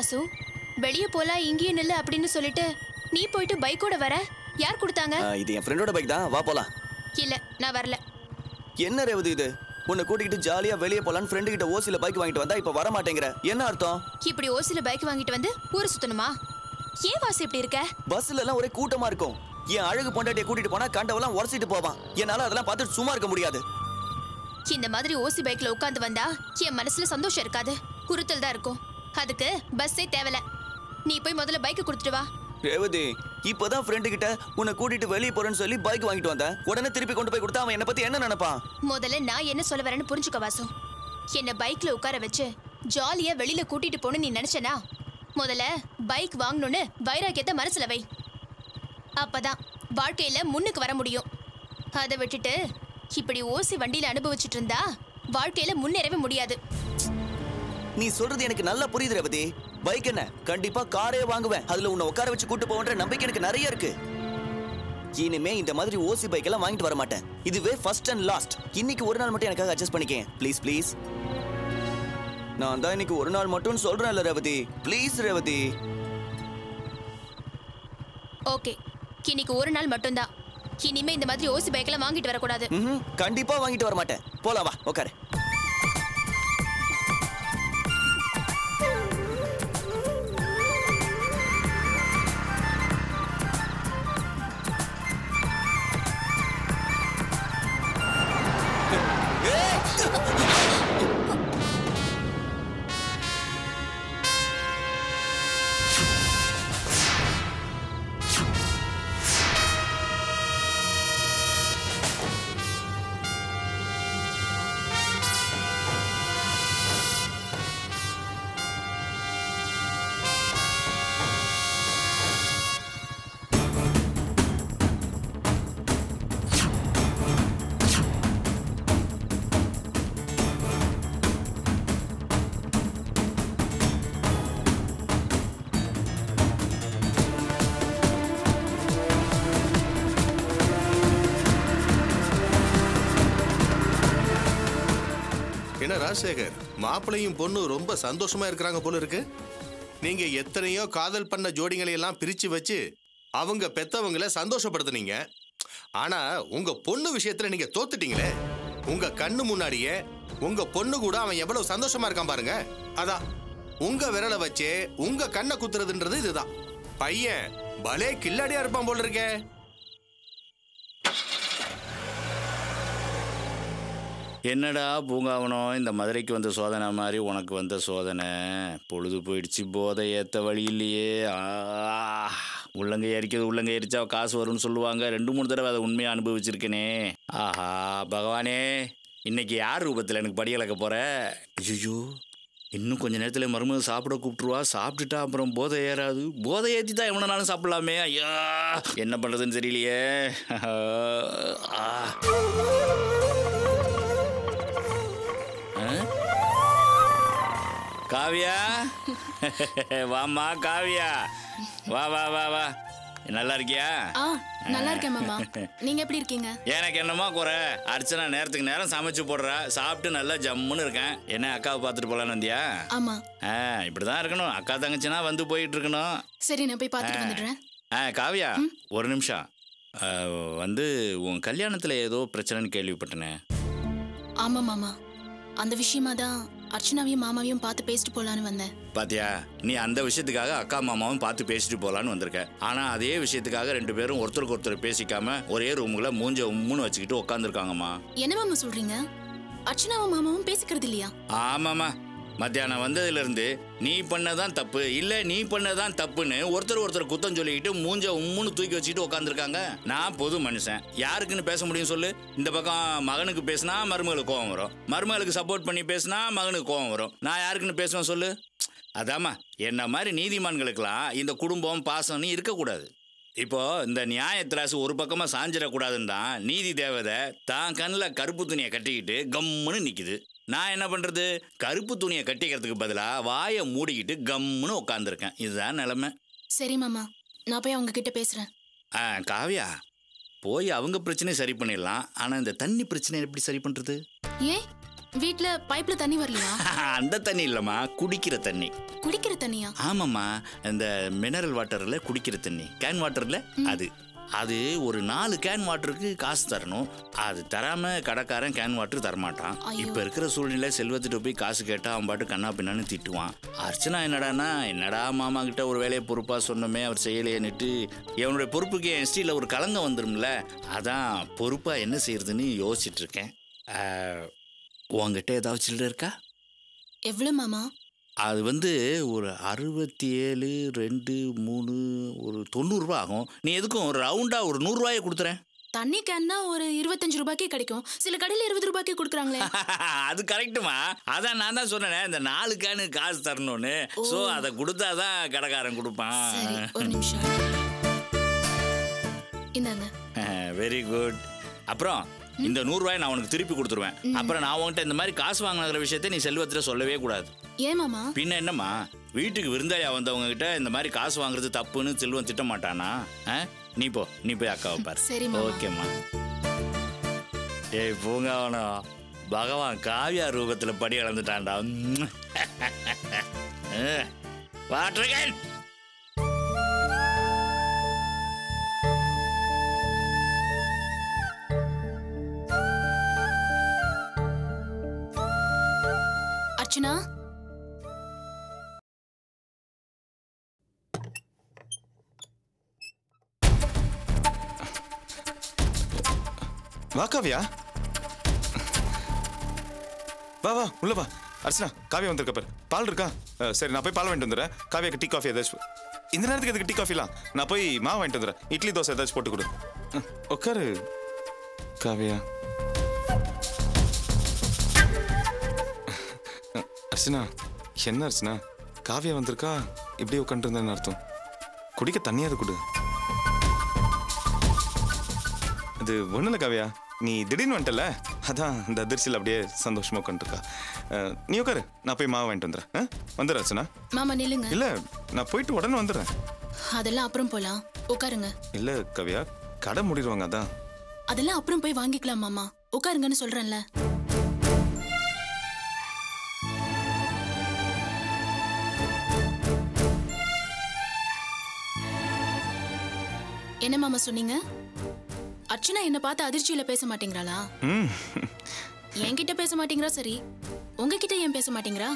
வாசு வெளியே போலாம் இங்கேயும் நில்லு அப்படின்னு சொல்லிட்டு நீ போயிட்டு பைக்கோட வர யார் கொடுத்தாங்க ஆ, இது என் ஃப்ரெண்டோட பைக் தான் வா போலாம் இல்ல நான் வரல என்ன ரேவதி இது உன்னை கூட்டிக்கிட்டு ஜாலியா வெளியே போலான்னு ஃப்ரெண்டு கிட்ட ஓசில பைக் வாங்கிட்டு வந்தா இப்ப வர மாட்டேங்கிற என்ன அர்த்தம் இப்படி ஓசில பைக் வாங்கிட்டு வந்து ஊரை சுத்தணுமா ஏன் வாசு இப்படி இருக்க பஸ்ல எல்லாம் ஒரே கூட்டமா இருக்கும் என் அழகு பொண்டாட்டியை கூட்டிட்டு போனா கண்டவெல்லாம் உரசிட்டு போவான் என்னால அதெல்லாம் பார்த்துட்டு சும்மா இருக்க முடியாது இந்த மாதிரி ஓசி பைக்ல உட்காந்து வந்தா என் மனசுல சந்தோஷம் இருக்காது குறுத்தல் தான் இருக்கும் அதுக்கு பஸ்ஸே தேவல நீ போய் முதல்ல பைக்கை கொடுத்துட்டு வா ரேவதி இப்பதான் ஃப்ரெண்டு கிட்ட உன்னை கூட்டிட்டு வெளியே போறேன்னு சொல்லி பைக் வாங்கிட்டு வந்தேன் உடனே திருப்பி கொண்டு போய் கொடுத்தா அவன் என்ன பத்தி என்ன நினைப்பான் முதல்ல நான் என்ன சொல்ல வரேன்னு புரிஞ்சுக்க வாசு என்ன பைக்ல உட்கார வச்சு ஜாலியா வெளியில கூட்டிட்டு போன்னு நீ நினைச்சனா முதல்ல பைக் வாங்கணும்னு வைராக்கியத்தை மனசுல வை அப்பதான் வாழ்க்கையில முன்னுக்கு வர முடியும் அதை விட்டுட்டு இப்படி ஓசி வண்டியில அனுபவிச்சுட்டு இருந்தா வாழ்க்கையில முன்னேறவே முடியாது நீ சொல்றது எனக்கு நல்லா புரியுது ரேவதி பைக் என்ன கண்டிப்பா காரே வாங்குவேன் அதுல உன்னை உட்கார வச்சு கூட்டு போவன்ற நம்பிக்கை எனக்கு நிறைய இருக்கு இனிமே இந்த மாதிரி ஓசி பைக் எல்லாம் வாங்கிட்டு வர மாட்டேன் இதுவே ஃபர்ஸ்ட் அண்ட் லாஸ்ட் இன்னைக்கு ஒரு நாள் மட்டும் எனக்காக அட்ஜஸ்ட் பண்ணிக்கேன் ப்ளீஸ் ப்ளீஸ் நான் தான் இன்னைக்கு ஒரு நாள் மட்டும் சொல்றேன்ல ரேவதி ப்ளீஸ் ரேவதி ஓகே இன்னைக்கு ஒரு நாள் மட்டும்தான் இனிமே இந்த மாதிரி ஓசி பைக்கெல்லாம் வாங்கிட்டு வரக்கூடாது ம்ஹும், கண்டிப்பா வாங்கிட்டு வர மாட்டேன் போலாம் வா உட்காரு என்ன ராஜசேகர் மாப்பிள்ளையும் பொண்ணு ரொம்ப சந்தோஷமா இருக்கிறாங்க போல இருக்கு நீங்க எத்தனையோ காதல் பண்ண ஜோடிகளை எல்லாம் பிரிச்சு வச்சு அவங்க பெத்தவங்கள சந்தோஷப்படுத்துனீங்க ஆனா உங்க பொண்ணு விஷயத்துல நீங்க தோத்துட்டீங்களே உங்க கண்ணு முன்னாடியே உங்க பொண்ணு கூட அவன் எவ்வளவு சந்தோஷமா இருக்கான் பாருங்க அதான் உங்க விரலை வச்சே உங்க கண்ணை குத்துறதுன்றது இதுதான் பையன் பலே கில்லாடியா இருப்பான் போல இருக்கே என்னடா பூங்காவனம் இந்த மதுரைக்கு வந்த சோதனை மாதிரி உனக்கு வந்த சோதனை பொழுது போயிடுச்சு போதை ஏத்த வழி இல்லையே ஆ, உள்ளங்கை அரிக்கிறது உள்ளங்கை அரிச்சா காசு வரும்னு சொல்லுவாங்க ரெண்டு மூணு தடவை அதை உண்மையாக அனுபவிச்சிருக்கேனே ஆஹா பகவானே இன்னைக்கு யார் ரூபத்தில் எனக்கு படி இழக்க போற ஐயோ இன்னும் கொஞ்ச நேரத்தில் மருமக சாப்பிட கூப்பிட்டுருவா சாப்பிட்டுட்டா அப்புறம் போதை ஏறாது போதை ஏற்றி தான் எவ்வளோ நாளும் சாப்பிடலாமே ஐயா என்ன பண்ணுறதுன்னு தெரியலையே ஆ காவியா வாம்மா காவியா வா வா வா வா நல்லா இருக்கியா ஆ நல்லா இருக்கேன் மாமா நீங்க எப்படி இருக்கீங்க எனக்கு என்னமோ குறை அர்ச்சனா நேரத்துக்கு நேரம் சமைச்சு போடுறா சாப்பிட்டு நல்லா ஜம்முன்னு இருக்கேன் என்ன அக்காவை பார்த்துட்டு போலான்னு வந்தியா ஆமா ஆ இப்படிதான் இருக்கணும் அக்கா தங்கச்சினா வந்து போயிட்டு இருக்கணும் சரி நான் போய் பார்த்துட்டு வந்துடுறேன் ஆ காவியா ஒரு நிமிஷம் ஆ, வந்து உன் கல்யாணத்தில் ஏதோ பிரச்சனைன்னு கேள்விப்பட்டனே ஆமா மாமா அந்த விஷயமா தான் அர்ச்சனாவையும் மாமாவையும் பார்த்து பேசிட்டு போலான்னு வந்தேன் பாத்தியா நீ அந்த விஷயத்துக்காக அக்கா மாமாவும் பார்த்து பேசிட்டு போலான்னு வந்திருக்க ஆனா அதே விஷயத்துக்காக ரெண்டு பேரும் ஒருத்தருக்கு ஒருத்தர் பேசிக்காம ஒரே ரூமுக்குள்ள மூஞ்ச உம்முன்னு வச்சுக்கிட்டு உட்காந்துருக்காங்கம்மா என்ன மாமா சொல்றீங்க அர்ச்சனாவும் மாமாவும் பேசிக்கிறது இல்லையா ஆமாம்மா மத்தியானம் வந்ததுல இருந்து நீ பண்ணதான் தப்பு இல்ல நீ பண்ணதான் தப்புன்னு ஒருத்தர் ஒருத்தர் குத்தம் சொல்லிக்கிட்டு மூஞ்ச உம்முன்னு தூக்கி வச்சுக்கிட்டு உட்காந்துருக்காங்க நான் பொது மனுஷன் யாருக்குன்னு பேச முடியும் சொல்லு இந்த பக்கம் மகனுக்கு பேசினா மருமகளுக்கு கோவம் வரும் மருமகளுக்கு சப்போர்ட் பண்ணி பேசினா மகனுக்கு கோவம் வரும் நான் யாருக்குன்னு பேசுவேன் சொல்லு அதாம்மா என்ன மாதிரி நீதிமான்களுக்கெல்லாம் இந்த குடும்பம் பாசம்னு இருக்கக்கூடாது இப்போ இந்த நியாய திராசு ஒரு பக்கமா சாஞ்சிடக்கூடாதுன்னு தான் நீதி தேவதை தான் கண்ணில் கருப்பு துணியை கட்டிக்கிட்டு கம்முன்னு நிக்குது நான் என்ன பண்றது கருப்பு துணியை கட்டிக்கிறதுக்கு பதிலா வாயை மூடிக்கிட்டு கம்முன்னு உட்காந்துருக்கேன் இதுதான் நிலைமை சரி மாமா நான் போய் அவங்க கிட்ட பேசுறேன் ஆ காவியா போய் அவங்க பிரச்சனையை சரி பண்ணிடலாம் ஆனா இந்த தண்ணி பிரச்சனை எப்படி சரி பண்றது ஏன் வீட்ல பைப்ல தண்ணி வரலையா அந்த தண்ணி இல்லம்மா குடிக்கிற தண்ணி குடிக்கிற தண்ணியா ஆமாம்மா இந்த மினரல் வாட்டர்ல குடிக்கிற தண்ணி கேன் வாட்டர்ல அது அது ஒரு நாலு கேன் வாட்டருக்கு காசு தரணும் அது தராம கடைக்காரன் கேன் வாட்டர் தரமாட்டான் ஐயோ. இப்ப இருக்கிற சூழ்நிலை செல்வத்திட்ட போய் காசு கேட்டா அவன் பாட்டு கண்ணா பின்னான்னு திட்டுவான் அர்ச்சனா என்னடான்னா என்னடா மாமா கிட்ட ஒரு வேலையை பொறுப்பா சொன்னோமே அவர் செய்யலையேன்னுட்டு இவனுடைய பொறுப்புக்கு என் ஸ்டீல ஒரு கலங்கம் வந்துரும்ல அதான் பொறுப்பா என்ன செய்யறதுன்னு யோசிச்சுட்டு இருக்கேன் ஆஹ், உன்கிட்ட ஏதாவது சில்லறை இருக்கா எவ்வளவு மாமா அது வந்து ஒரு அறுபத்தி ஏழு ரெண்டு மூணு ஒரு தொண்ணூறுரூவா ஆகும் நீ எதுக்கும் ஒரு ரவுண்டாக ஒரு நூறுரூவாயை கொடுத்துறேன் தண்ணி கேன்னா ஒரு இருபத்தஞ்சு ரூபாய்க்கே கிடைக்கும் சில கடையில இருபது ரூபாய்க்கே கொடுக்குறாங்களே அது கரெக்டுமா அதான் நான் தான் சொன்னேன் இந்த நாலு கேனு காசு தரணும்னு ஸோ அதை கொடுத்தாதான் கடைக்காரன் சரி கொடுப்பான் ஒரு நிமிஷம் இந்தாங்க வெரி குட் அப்புறம் இந்த நூறுரூவாயை நான் உனக்கு திருப்பி கொடுத்துருவேன் அப்புறம் நான் உன்கிட்ட இந்த மாதிரி காசு வாங்கின விஷயத்தை நீ செல்வத்தில் சொல்லவே கூடாது ஏன் மாமா பின்ன என்னம்மா வீட்டுக்கு விருந்தாளியா வந்தவங்க கிட்ட இந்த மாதிரி காசு வாங்குறது தப்புன்னு செல்வம் திட்ட மாட்டானா ஆ? நீ போ நீ போய் அக்காவை பாரு சரி, மாமா. ஓகேம்மா ஏய் பூங்காவனோ பகவான் காவியா ரூபத்துல படி இழந்துட்டான்டா வாட்டர்கன் அர்ச்சனா வா காவியா வா வா உள்ள வா அர்ச்சனா காவியா வந்திருக்க பாரு பால் இருக்கா அஹ், சரி நான் போய் பால் வாங்கிட்டு வந்துடுறேன் காவியாக்கு டீ காஃபி ஏதாச்சும் இந்த நேரத்துக்கு எதுக்கு டீ காஃபிலாம் நான் போய் மாவு வாங்கிட்டு வந்துடுறேன் இட்லி தோசை ஏதாச்சும் போட்டு கொடு ம், உட்காரு காவியா அஹ், அர்ச்சனா என்ன அர்ச்சனா காவியா வந்திருக்கா இப்படியே உட்காந்துருந்தேன்னு அர்த்தம் குடிக்க தண்ணியாவது கொடு அது ஒன்றும் இல்லை காவியா நீ திடீர்னு வந்துட்டல அதான் இந்த அதிர்ச்சியில் அப்படியே சந்தோஷமா உட்காந்துருக்கா நீ உட்காரு நான் போய் மாவு வாங்கிட்டு வந்துடுறேன் ஆ? வந்துடுறேன் அர்ச்சனா மாமா நில்லுங்க இல்லை நான் போயிட்டு உடனே வந்துடுறேன் அதெல்லாம் அப்புறம் போலாம் உட்காருங்க இல்லை கவியா கடை மூடிடுவாங்க அதான் அதெல்லாம் அப்புறம் போய் வாங்கிக்கலாம் மாமா உட்காருங்கன்னு சொல்றேன்ல என்ன மாமா சொன்னீங்க அர்ச்சனா என்ன பார்த்து அதிர்ச்சியில பேச மாட்டேங்கிறாளா ம் என்கிட்ட பேச மாட்டேங்கிறா சரி உங்ககிட்ட ஏன் பேச மாட்டேங்கிறா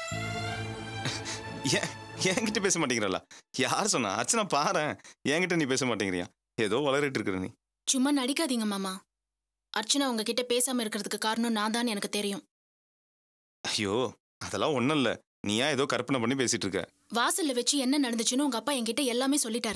ஏன் என்கிட்ட பேச மாட்டேங்கிறல யார் சொன்னா அர்ச்சனா பாரேன் என்கிட்ட நீ பேச மாட்டேங்கிறியா ஏதோ வளரிட்டு இருக்கிற நீ சும்மா நடிக்காதீங்க மாமா அர்ச்சனா உங்ககிட்ட பேசாம இருக்கிறதுக்கு காரணம் நான் தான் எனக்கு தெரியும் ஐயோ அதெல்லாம் ஒன்றும் இல்லை நீ ஏன் ஏதோ கற்பனை பண்ணி பேசிட்டு இருக்க வாசல்ல வச்சு என்ன நடந்துச்சுன்னு உங்க அப்பா என்கிட்ட எல்லாமே சொல்லிட்டாரு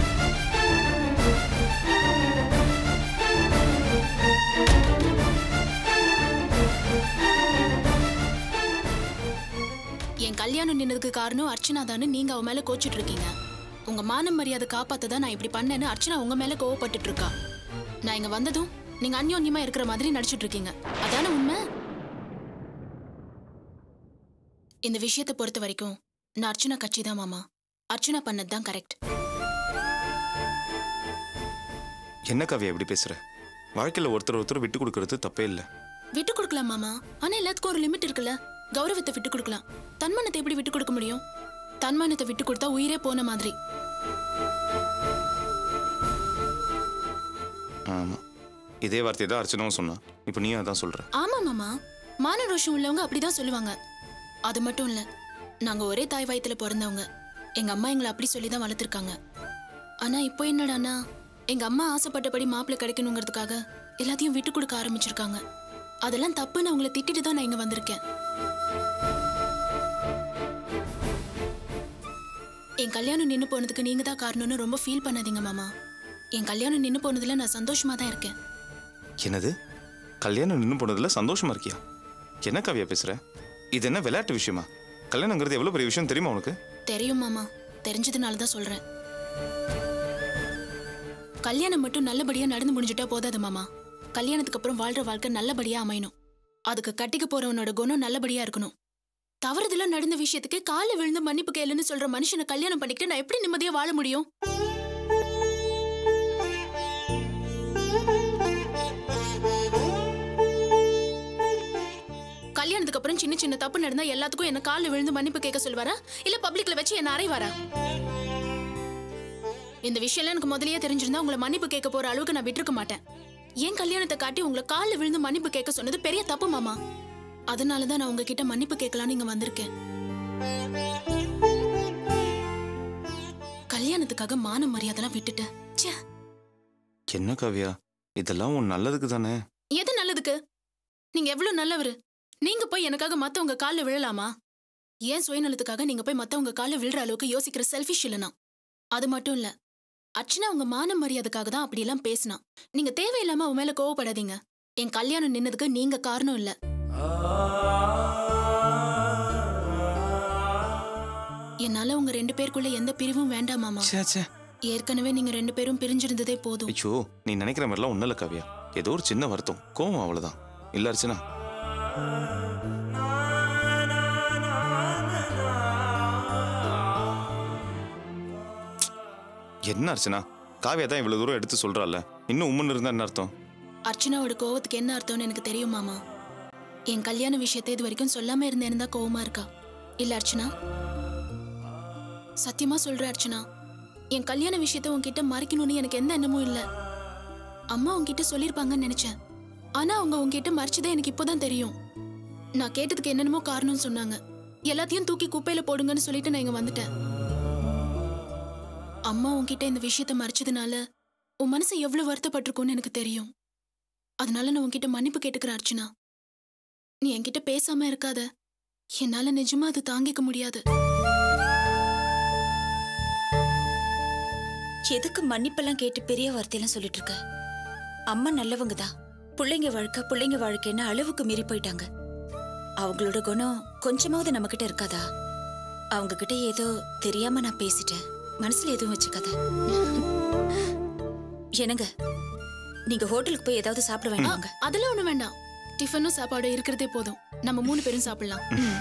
என் கல்யாணம் நின்னதுக்கு காரணம் அர்ச்சனா தானே நீங்க அவ மேல கோச்சிட்டு இருக்கீங்க உங்க மான மரியாதை காப்பாத்த தான் நான் இப்படி பண்ணேன்னு அர்ச்சனா உங்க மேல கோவப்பட்டுட்டு இருக்கா நான் இங்க வந்ததும் நீங்க அந்யோன்யமா இருக்கிற மாதிரி நடிச்சிட்டு இருக்கீங்க அதானே உண்மை இந்த விஷயத்தை பொறுத்த வரைக்கும் நான் அர்ச்சனா கட்சி தான் மாமா அர்ச்சனா பண்ணது தான் கரெக்ட் என்ன காவியா இப்படி பேசுற வாழ்க்கையில் ஒருத்தர் ஒருத்தர் விட்டு கொடுக்கறது தப்பே இல்லை விட்டு கொடுக்கலாம் மாமா ஆனா எல்லாத்துக்கும் ஒரு லிமிட் இருக்குல்ல கௌரவத்தை விட்டு கொடுக்கலாம் தன்மானத்தை எப்படி விட்டு கொடுக்க முடியும் தன்மானத்தை விட்டு கொடுத்தா உயிரே போன மாதிரி ஆமாம் இதே வார்த்தையை தான் அர்ச்சனாவும் சொன்னான் இப்போ நீயும் அதான் சொல்ற ஆமா மாமா மான ரோஷம் உள்ளவங்க அப்படிதான் சொல்லுவாங்க அது மட்டும் இல்ல நாங்க ஒரே தாய் வயத்துல பிறந்தவங்க எங்க அம்மா எங்களை அப்படி சொல்லி தான் வளர்த்துருக்காங்க ஆனா இப்போ என்னடான்னா எங்க அம்மா ஆசைப்பட்டபடி மாப்பிள்ளை கிடைக்கணுங்கிறதுக்காக எல்லாத்தையும் விட்டு கொடுக்க ஆரம்பிச்சிருக்காங்க அதெல்லாம் தப்புன்னு அவங்கள திட்டிட்டு தான் நான் இங்க வந்திருக்கேன் என் கல்யாணம் நின்னு போனதுக்கு நீங்க தான் காரணம்னு ரொம்ப ஃபீல் பண்ணாதீங்க மாமா என் கல்யாணம் நின்னு போனதுல நான் சந்தோஷமா தான் இருக்கேன் என்னது கல்யாணம் நின்று போனதுல சந்தோஷமா இருக்கியா என்ன காவியா பேசுற இது என்ன விளையாட்டு விஷயமா கல்யாணங்கிறது எவ்வளோ பெரிய விஷயம் தெரியுமா உனக்கு தெரியும் மாமா தெரிஞ்சதுனால தான் சொல்றேன் கல்யாணம் மட்டும் நல்லபடியா நடந்து முடிஞ்சிட்டா போதாது மாமா கல்யாணத்துக்கு அப்புறம் வாழ்ற வாழ்க்கை நல்லபடியா அமையணும் அதுக்கு கட்டிக்க போறவனோட குணம் நல்லபடியா இருக்கணும் தவறுதெல்லாம் நடந்த விஷயத்துக்கு கால விழுந்து மன்னிப்பு கேளுன்னு சொல்ற மனுஷனை கல்யாணம் பண்ணிக்கிட்டு நான் எப்படி நிம்மதியா வாழ முடியும் அதுக்கப்புறம் சின்ன சின்ன தப்பு நடந்தா எல்லாத்துக்கும் என்ன காலில் விழுந்து மன்னிப்பு கேட்க சொல்லுவாரா இல்ல பப்ளிக்ல வச்சு என்ன அறைவாரா இந்த விஷயம்லாம் எனக்கு முதல்லயே தெரிஞ்சிருந்தா உங்களை மன்னிப்பு கேட்க போற அளவுக்கு நான் விட்டுருக்க மாட்டேன் என் கல்யாணத்தை காட்டி உங்களை காலில் விழுந்து மன்னிப்பு கேட்க சொன்னது பெரிய தப்பு மாமா அதனால தான் நான் உங்ககிட்ட மன்னிப்பு கேட்கலான்னு இங்க வந்திருக்கேன் கல்யாணத்துக்காக மான மரியாதைலாம் விட்டுட்டேன் ச்சே என்ன காவியா இதெல்லாம் உன் நல்லதுக்கு தானே எது நல்லதுக்கு நீங்க எவ்வளவு நல்லவரு நீங்க போய் எனக்காக மத்தவங்க கால்ல விழலாமா ஏன் சுயநலத்துக்காக நீங்க போய் மத்தவங்க கால்ல விழுற அளவுக்கு யோசிக்கிற செல்ஃபிஷ் இல்லனா அது மட்டும் இல்ல அர்ச்சனா உங்க மான மரியாதைக்காக தான் அப்படியெல்லாம் பேசினா நீங்க தேவையில்லாம அவன் மேல கோவப்படாதீங்க என் கல்யாணம் நின்னதுக்கு நீங்க காரணம் இல்ல என்னால உங்க ரெண்டு பேருக்குள்ள எந்த பிரிவும் வேண்டாம் மாமா ச்சே ச்சே ஏற்கனவே நீங்க ரெண்டு பேரும் பிரிஞ்சிருந்ததே போதும் ஐயோ நீ நினைக்கிற மாதிரிலாம் ஒன்றும் இல்லை காவியா ஏதோ ஒரு சின்ன வருத்தம் கோவம் அவ்வளோதான் இல்லை அர்ச்சனா என்ன அர்ச்சனா காவியா தான் இவ்வளவு தூரம் எடுத்து சொல்றால இன்னும் உம்முன்னு இருந்தா என்ன அர்த்தம் அர்ச்சனாவோட கோவத்துக்கு என்ன அர்த்தம்னு எனக்கு தெரியும் மாமா என் கல்யாண விஷயத்தை இது வரைக்கும் சொல்லாம இருந்தேன்னு தான் கோவமா இருக்கா இல்ல அர்ச்சனா சத்தியமா சொல்ற அர்ச்சனா என் கல்யாண விஷயத்தை உன்கிட்ட மறைக்கணும்னு எனக்கு எந்த எண்ணமும் இல்ல அம்மா உன்கிட்ட சொல்லியிருப்பாங்கன்னு நினைச்சேன் ஆனா அவங்க உன்கிட்ட மறைச்சதே எனக்கு இப்போதான் தெரியும் நான் கேட்டதுக்கு என்னென்னமோ காரணம்னு சொன்னாங்க எல்லாத்தையும் தூக்கி குப்பையில போடுங்கன்னு சொல்லிட்டு நான் இங்க வந்துட்டேன் அம்மா உன்கிட்ட இந்த விஷயத்த மறைச்சதுனால உன் மனசு எவ்வளவு வருத்தப்பட்டிருக்கும்னு எனக்கு தெரியும் அதனால நான் உன்கிட்ட மன்னிப்பு கேட்டுக்கிறேன் அர்ச்சனா நீ என்கிட்ட பேசாம இருக்காத என்னால நிஜமா அது தாங்கிக்க முடியாது எதுக்கு மன்னிப்பெல்லாம் கேட்டு பெரிய வார்த்தையெல்லாம் சொல்லிட்டு இருக்க அம்மா நல்லவங்க தான் பிள்ளைங்க வாழ்க்கை பிள்ளைங்க வாழ்க்கைன்னு அளவுக்கு மீறி போயிட்டாங்க அவங்களோட குணம் கொஞ்சமாவது நம்ம கிட்ட இருக்காதா அவங்க கிட்ட ஏதோ தெரியாம நான் பேசிட்டேன் மனசுல எதுவும் வச்சுக்காத என்னங்க நீங்க ஹோட்டலுக்கு போய் ஏதாவது சாப்பிட ஆ, வேண்டாங்க அதெல்லாம் ஒண்ணு வேண்டாம் டிஃபனும் சாப்பாடும் இருக்கிறதே போதும் நம்ம மூணு பேரும் சாப்பிடலாம்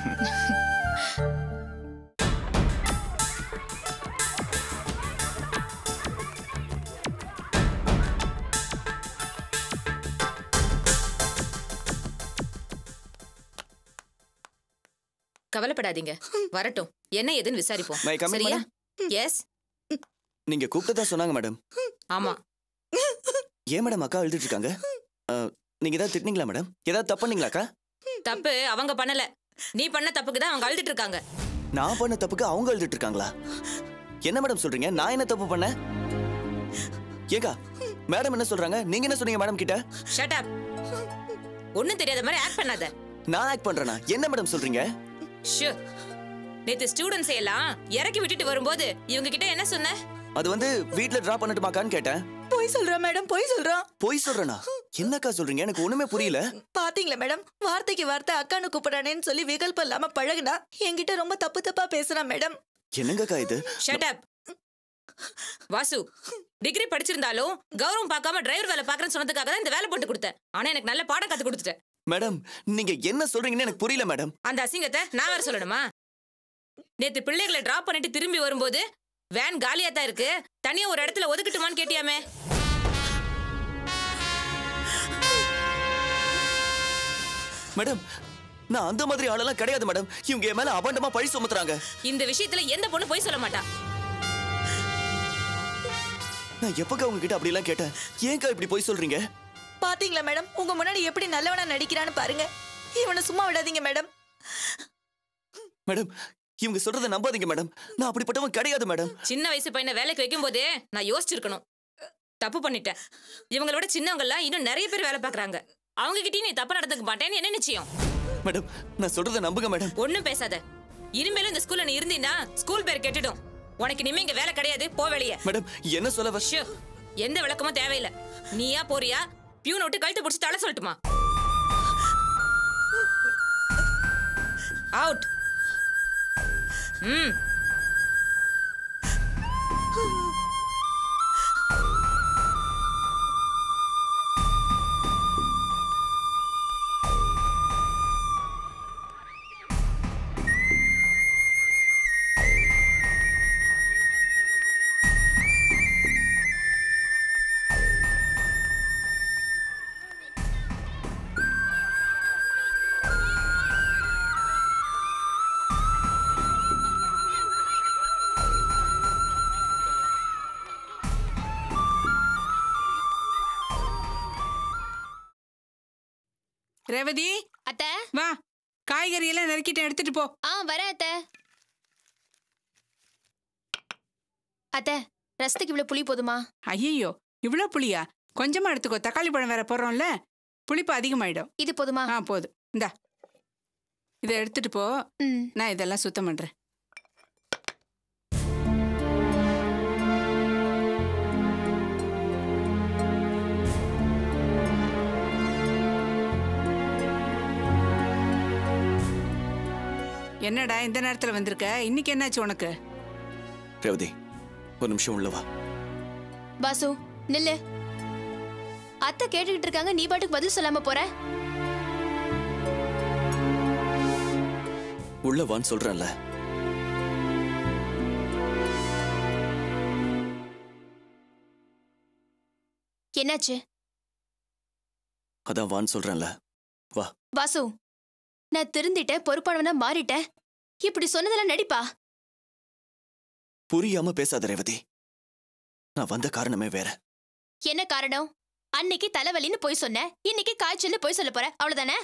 கவலைப்படாதீங்க வரட்டும் என்ன ஏதுன்னு விசாரிப்போம் May I come in, சரியா madam? எஸ் நீங்க கூப்பிட்டதா சொன்னாங்க மேடம் ஆமா ஏன் மேடம் அக்கா எழுதிட்டு இருக்காங்க அஹ், நீங்க ஏதாவது திட்டினீங்களா மேடம் ஏதாவது தப்பு பண்ணீங்களாக்கா தப்பு அவங்க பண்ணல நீ பண்ண தப்புக்கு தான் அவங்க அழுதுட்டு இருக்காங்க நான் பண்ண தப்புக்கு அவங்க எழுதிட்டு இருக்காங்களா என்ன மேடம் சொல்றீங்க நான் என்ன தப்பு பண்ணேன் ஏக்கா மேடம் என்ன சொல்றாங்க நீங்க என்ன சொன்னீங்க மேடம் கிட்ட ஷட் அப் ஒண்ணும் தெரியாத மாதிரி ஆக்ட் பண்ணாத நான் ஆக்ட் பண்றேனா என்ன மேடம் சொல்றீங்க ஷூ நேத்து ஸ்டூடெண்ட்ஸ் எல்லாம் இறக்கி விட்டுட்டு வரும்போது இவங்க கிட்ட என்ன சொன்ன அது வந்து வீட்ல டிராப் பண்ணட்டுமாக்கான்னு கேட்டேன் பொய் சொல்றான் மேடம் பொய் சொல்றான் பொய் சொல்றேனா என்னக்கா சொல்றீங்க எனக்கு ஒண்ணுமே புரியல பாத்தீங்களா மேடம் வார்த்தைக்கு வார்த்தை அக்கானு கூப்பிடானேன்னு சொல்லி விகல்பம் இல்லாம பழகுனா என்கிட்ட ரொம்ப தப்பு தப்பா பேசுறான் மேடம் என்னங்கக்கா இது ஷட் அப் வாசு டிகிரி படிச்சிருந்தாலும் கௌரவம் பார்க்காம டிரைவர் வேலை பார்க்கறேன்னு சொன்னதுக்காக தான் இந்த வேலை போட்டு கொடுத்தேன் ஆனா எனக்கு நல்ல பாடம் கத்து கொடுத்துட்டேன் மேடம் நீங்க என்ன சொல்றீங்கன்னு எனக்கு புரியல மேடம் அந்த அசிங்கத்தை நான் வேற சொல்லணுமா நேத்து பிள்ளைகளை டிராப் பண்ணிட்டு திரும்பி வரும்போது வேன் காலியா தான் இருக்கு தனியா ஒரு இடத்துல ஒதுக்கட்டுமான்னு கேட்டியாமே மேடம் நான் அந்த மாதிரி ஆளெல்லாம் கிடையாது மேடம் இவங்க என் மேல அபண்டமா பழி சுமத்துறாங்க இந்த விஷயத்துல எந்த பொண்ணு போய் சொல்ல மாட்டா நான் எப்பக்கா உங்ககிட்ட அப்படி எல்லாம் கேட்டேன் ஏன்க்கா இப்படி போய் சொல்றீங்க பாத்தீங்களா மேடம் உங்க முன்னாடி எப்படி நல்லவனா நடிக்கிறான்னு பாருங்க இவனை சும்மா விடாதீங்க மேடம் மேடம் இவங்க சொல்றதை நம்பாதீங்க மேடம் நான் அப்படிப்பட்டவன் கிடையாது மேடம் சின்ன வயசு பையனை வேலைக்கு வைக்கும் போதே நான் யோசிச்சிருக்கணும் தப்பு பண்ணிட்டேன் இவங்களோட சின்னவங்க எல்லாம் இன்னும் நிறைய பேர் வேலை பார்க்கறாங்க அவங்க கிட்டயும் நீ தப்பு நடந்துக்க மாட்டேன்னு என்ன நிச்சயம் மேடம் நான் சொல்றதை நம்புங்க மேடம் ஒண்ணும் பேசாத இனிமேலும் இந்த ஸ்கூல்ல நீ இருந்தீன்னா ஸ்கூல் பேர் கெட்டுடும் உனக்கு இனிமே இங்க வேலை கிடையாது போ வெளியே மேடம் என்ன சொல்ல வர ஷோ எந்த விளக்கமும் தேவையில்லை நீயா போறியா பியூன் விட்டு கழுத்து பிடிச்சி தலை சொல்லட்டுமா அவுட் ம் ரேவதி அத்தை வா காய்கறி எல்லாம் நறுக்கிட்டு எடுத்துட்டு போ ஆ வரேன் அத்தை அத்தை ரசத்துக்கு இவ்வளவு புளி போதுமா ஐயோ இவ்வளோ புளியா கொஞ்சமா எடுத்துக்கோ தக்காளி பழம் வேற போடுறோம்ல புளிப்பு அதிகமாயிடும் இது போதுமா ஆ போதும் இந்தா இதை எடுத்துட்டு போ ம் நான் இதெல்லாம் சுத்தம் பண்றேன் என்னடா இந்த நேரத்துல வந்திருக்க இன்னைக்கு என்னாச்சு உனக்கு ரேவதி ஒரு நிமிஷம் உள்ள வா பாசு நில்லு அத்தை கேட்டுக்கிட்டு இருக்காங்க நீ பாட்டுக்கு பதில் சொல்லாம போற உள்ள வான்னு சொல்றேன்ல என்னாச்சு அதான் வான்னு சொல்றேன்ல வா பாசு நான் திருந்திட்டேன் பொறுப்பானவனா மாறிட்டேன் இப்படி சொன்னதெல்லாம் நடிப்பா புரியாம பேசாத ரேவதி நான் வந்த காரணமே வேற என்ன காரணம் அன்னைக்கு தலைவலின்னு போய் சொன்ன இன்னைக்கு காய்ச்சல்னு போய் சொல்ல போற அவ்வளவுதானே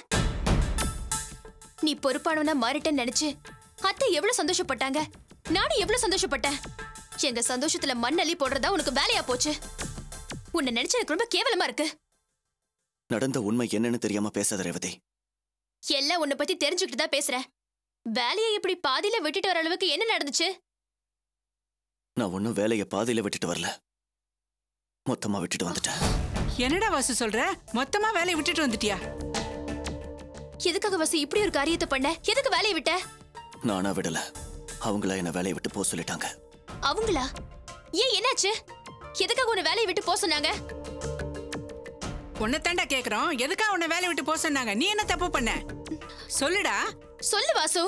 நீ பொறுப்பானவனா மாறிட்டேன்னு நினைச்சு அத்தை எவ்வளவு சந்தோஷப்பட்டாங்க நானும் எவ்வளவு சந்தோஷப்பட்டேன் எங்க சந்தோஷத்துல மண்ணள்ளி போடுறதா உனக்கு வேலையா போச்சு உன்னை நினைச்சு எனக்கு ரொம்ப கேவலமா இருக்கு நடந்த உண்மை என்னன்னு தெரியாம பேசாத ரேவதி எல்லாம் உன்னை பத்தி தெரிஞ்சுக்கிட்டு தான் பேசுறேன் வேலையை இப்படி பாதியில விட்டுட்டு வர அளவுக்கு என்ன நடந்துச்சு நான் ஒன்னும் வேலையை பாதியில விட்டுட்டு வரல மொத்தமா விட்டுட்டு வந்துட்டேன் என்னடா வாசு சொல்ற மொத்தமா வேலையை விட்டுட்டு வந்துட்டியா எதுக்காக வசி இப்படி ஒரு காரியத்தை பண்ண எதுக்கு வேலையை விட்ட நானா விடல அவங்களா என்ன வேலையை விட்டு போக சொல்லிட்டாங்க அவங்களா ஏன் என்னாச்சு எதுக்காக உன்னை வேலையை விட்டு போக சொன்னாங்க உன்னை தாண்டா கேக்குறோம் எதுக்கா உன்னை வேலையை விட்டு போக சொன்னாங்க நீ என்ன தப்பு பண்ண சொல்லுடா சொல்லு வாசு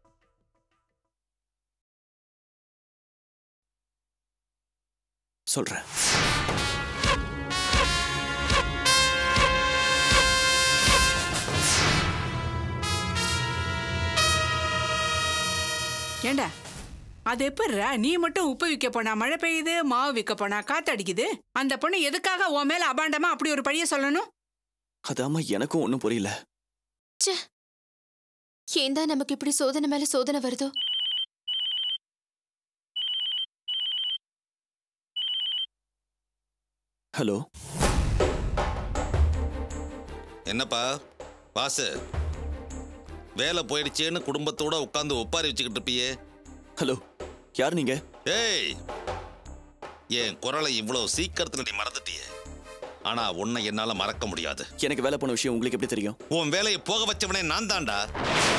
சொல்றேன் ஏண்டா அது எப்படிரா நீ மட்டும் உப்பு விற்க போனா மழை பெய்யுது மாவு விற்க போனா காத்தடிக்குது அந்த பொண்ணு எதுக்காக உன் மேல அபாண்டமா அப்படி ஒரு பழிய சொல்லணும் அதாம்மா எனக்கும் ஒன்றும் புரியல ஏன் தான் நமக்கு இப்படி சோதனை மேல சோதனை வருதோ ஹலோ என்னப்பா பாசு வேலை போயிடுச்சேன்னு குடும்பத்தோட உட்காந்து ஒப்பாரி வச்சுக்கிட்டு இருப்பியே ஹலோ யார் நீங்க ஏய் என் குரலை இவ்வளவு சீக்கிரத்துல நீ மறந்துட்டியே ஆனா உன்னை என்னால மறக்க முடியாது எனக்கு வேலை போன விஷயம் உங்களுக்கு எப்படி தெரியும் உன் வேலையை போக வச்சவனே நான் தான்டா